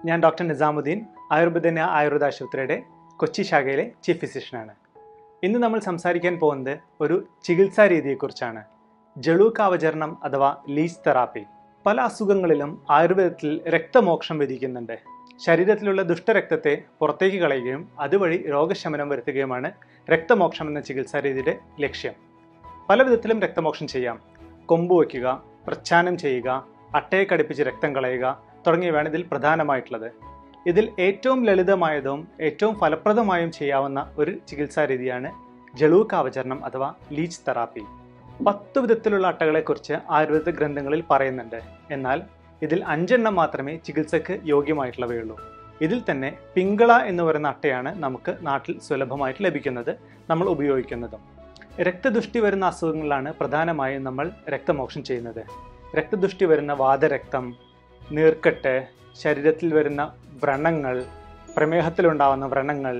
ഞാൻ ഡോക്ടർ നിസാമുദ്ദീൻ ആയുർവേദന ആയുർവേദ ആശുപത്രിയുടെ കൊച്ചി ശാഖയിലെ ചീഫ് ഫിസിഷ്യനാണ് ഇന്ന് നമ്മൾ സംസാരിക്കാൻ പോകുന്നത് ഒരു ചികിത്സാ രീതിയെക്കുറിച്ചാണ് ജളൂക്കാവചരണം അഥവാ ലീച്ച് തെറാപ്പി പല അസുഖങ്ങളിലും ആയുർവേദത്തിൽ രക്തമോക്ഷം വിധിക്കുന്നുണ്ട് ശരീരത്തിലുള്ള ദുഷ്ടരക്തത്തെ പുറത്തേക്ക് കളയുകയും അതുവഴി രോഗശമനം വരുത്തുകയുമാണ് രക്തമോക്ഷം എന്ന ചികിത്സാ രീതിയുടെ ലക്ഷ്യം പല വിധത്തിലും രക്തമോക്ഷം ചെയ്യാം കൊമ്പ് വയ്ക്കുക പ്രച്ഛാനം ചെയ്യുക അട്ടയെ കടിപ്പിച്ച് രക്തം കളയുക തുടങ്ങിയവയാണ് ഇതിൽ പ്രധാനമായിട്ടുള്ളത് ഇതിൽ ഏറ്റവും ലളിതമായതും ഏറ്റവും ഫലപ്രദമായും ചെയ്യാവുന്ന ഒരു ചികിത്സാ രീതിയാണ് ജളൂക്കാവചരണം അഥവാ ലീച്ച് തെറാപ്പി പത്ത് വിധത്തിലുള്ള അട്ടകളെക്കുറിച്ച് ആയുർവേദ ഗ്രന്ഥങ്ങളിൽ പറയുന്നുണ്ട് എന്നാൽ ഇതിൽ അഞ്ചെണ്ണം മാത്രമേ ചികിത്സയ്ക്ക് യോഗ്യമായിട്ടുള്ളവയുള്ളൂ ഇതിൽ തന്നെ പിങ്കള എന്ന് പറയുന്ന അട്ടയാണ് നമുക്ക് നാട്ടിൽ സുലഭമായിട്ട് ലഭിക്കുന്നത് നമ്മൾ ഉപയോഗിക്കുന്നതും രക്തദുഷ്ടി വരുന്ന അസുഖങ്ങളിലാണ് പ്രധാനമായും നമ്മൾ രക്തമോക്ഷം ചെയ്യുന്നത് രക്തദുഷ്ടി വരുന്ന വാതരക്തം നീർക്കെട്ട് ശരീരത്തിൽ വരുന്ന വ്രണങ്ങൾ പ്രമേഹത്തിലുണ്ടാവുന്ന വ്രണങ്ങൾ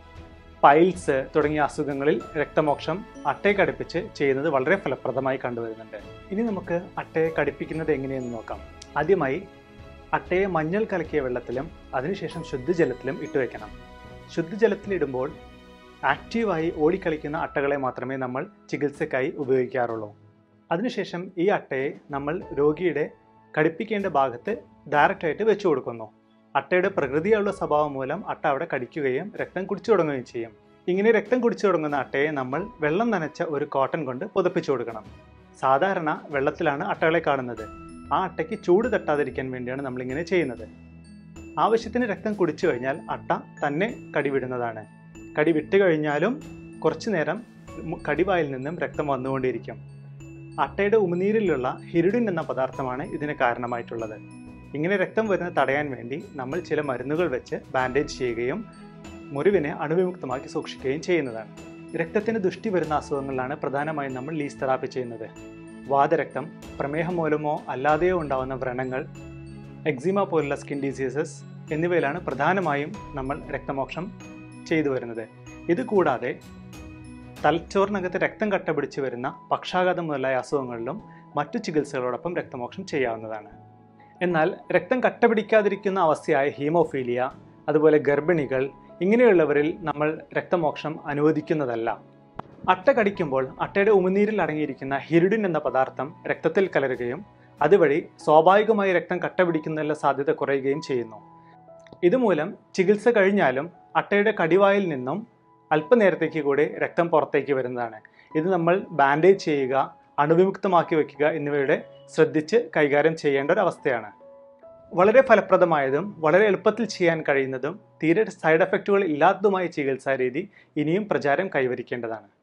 പൈൽസ് തുടങ്ങിയ അസുഖങ്ങളിൽ രക്തമോക്ഷം അട്ടയെ കടിപ്പിച്ച് ചെയ്യുന്നത് വളരെ ഫലപ്രദമായി കണ്ടുവരുന്നുണ്ട് ഇനി നമുക്ക് അട്ടയെ കടിപ്പിക്കുന്നത് എങ്ങനെയെന്ന് നോക്കാം ആദ്യമായി അട്ടയെ മഞ്ഞൾ കലക്കിയ വെള്ളത്തിലും അതിനുശേഷം ശുദ്ധജലത്തിലും ഇട്ടുവെക്കണം ശുദ്ധജലത്തിലിടുമ്പോൾ ആക്റ്റീവായി ഓടിക്കളിക്കുന്ന അട്ടകളെ മാത്രമേ നമ്മൾ ചികിത്സയ്ക്കായി ഉപയോഗിക്കാറുള്ളൂ അതിനുശേഷം ഈ അട്ടയെ നമ്മൾ രോഗിയുടെ കടിപ്പിക്കേണ്ട ഭാഗത്ത് ഡയറക്റ്റായിട്ട് വെച്ചു കൊടുക്കുന്നു അട്ടയുടെ പ്രകൃതിയുള്ള സ്വഭാവം മൂലം അട്ട അവിടെ കടിക്കുകയും രക്തം കുടിച്ചു തുടങ്ങുകയും ചെയ്യും ഇങ്ങനെ രക്തം കുടിച്ചു തുടങ്ങുന്ന അട്ടയെ നമ്മൾ വെള്ളം നനച്ച ഒരു കോട്ടൺ കൊണ്ട് പുതപ്പിച്ചു കൊടുക്കണം സാധാരണ വെള്ളത്തിലാണ് അട്ടകളെ കാണുന്നത് ആ അട്ടയ്ക്ക് ചൂട് തട്ടാതിരിക്കാൻ വേണ്ടിയാണ് നമ്മളിങ്ങനെ ചെയ്യുന്നത് ആവശ്യത്തിന് രക്തം കുടിച്ചു കഴിഞ്ഞാൽ അട്ട തന്നെ കടിവിടുന്നതാണ് കടി വിട്ട് കഴിഞ്ഞാലും കുറച്ചു നേരം കടിവായിൽ നിന്നും രക്തം വന്നുകൊണ്ടിരിക്കും അട്ടയുടെ ഉമിനീരിലുള്ള ഹിരുഡിൻ എന്ന പദാർത്ഥമാണ് ഇതിന് കാരണമായിട്ടുള്ളത് ഇങ്ങനെ രക്തം വരുന്നത് തടയാൻ വേണ്ടി നമ്മൾ ചില മരുന്നുകൾ വെച്ച് ബാൻഡേജ് ചെയ്യുകയും മുറിവിനെ അണുവിമുക്തമാക്കി സൂക്ഷിക്കുകയും ചെയ്യുന്നതാണ് രക്തത്തിന് ദുഷ്ടി വരുന്ന അസുഖങ്ങളിലാണ് പ്രധാനമായും നമ്മൾ ലീസ് തെറാപ്പി ചെയ്യുന്നത് വാതരക്തം പ്രമേഹം മൂലമോ അല്ലാതെയോ ഉണ്ടാകുന്ന വ്രണങ്ങൾ എക്സിമ പോലുള്ള സ്കിൻ ഡിസീസസ് എന്നിവയിലാണ് പ്രധാനമായും നമ്മൾ രക്തമോക്ഷം ചെയ്തു വരുന്നത് ഇത് കൂടാതെ തലച്ചോറിനകത്ത് രക്തം കട്ട പിടിച്ച് വരുന്ന പക്ഷാഘാതം മുതലായ അസുഖങ്ങളിലും മറ്റു ചികിത്സകളോടൊപ്പം രക്തമോക്ഷം ചെയ്യാവുന്നതാണ് എന്നാൽ രക്തം കട്ട പിടിക്കാതിരിക്കുന്ന അവസ്ഥയായ ഹീമോഫീലിയ അതുപോലെ ഗർഭിണികൾ ഇങ്ങനെയുള്ളവരിൽ നമ്മൾ രക്തമോക്ഷം അനുവദിക്കുന്നതല്ല അട്ട കടിക്കുമ്പോൾ അട്ടയുടെ ഉമിനീരിൽ അടങ്ങിയിരിക്കുന്ന ഹിരുഡിൻ എന്ന പദാർത്ഥം രക്തത്തിൽ കലരുകയും അതുവഴി സ്വാഭാവികമായി രക്തം കട്ട പിടിക്കുന്നതിനുള്ള സാധ്യത കുറയുകയും ചെയ്യുന്നു ഇതുമൂലം ചികിത്സ കഴിഞ്ഞാലും അട്ടയുടെ കടിവായിൽ നിന്നും അല്പനേരത്തേക്ക് കൂടി രക്തം പുറത്തേക്ക് വരുന്നതാണ് ഇത് നമ്മൾ ബാൻഡേജ് ചെയ്യുക അണുവിമുക്തമാക്കി വയ്ക്കുക എന്നിവയുടെ ശ്രദ്ധിച്ച് കൈകാര്യം ചെയ്യേണ്ട ഒരു അവസ്ഥയാണ് വളരെ ഫലപ്രദമായതും വളരെ എളുപ്പത്തിൽ ചെയ്യാൻ കഴിയുന്നതും തീരെ സൈഡ് എഫക്റ്റുകൾ ഇല്ലാത്തതുമായ ചികിത്സാ രീതി ഇനിയും പ്രചാരം കൈവരിക്കേണ്ടതാണ്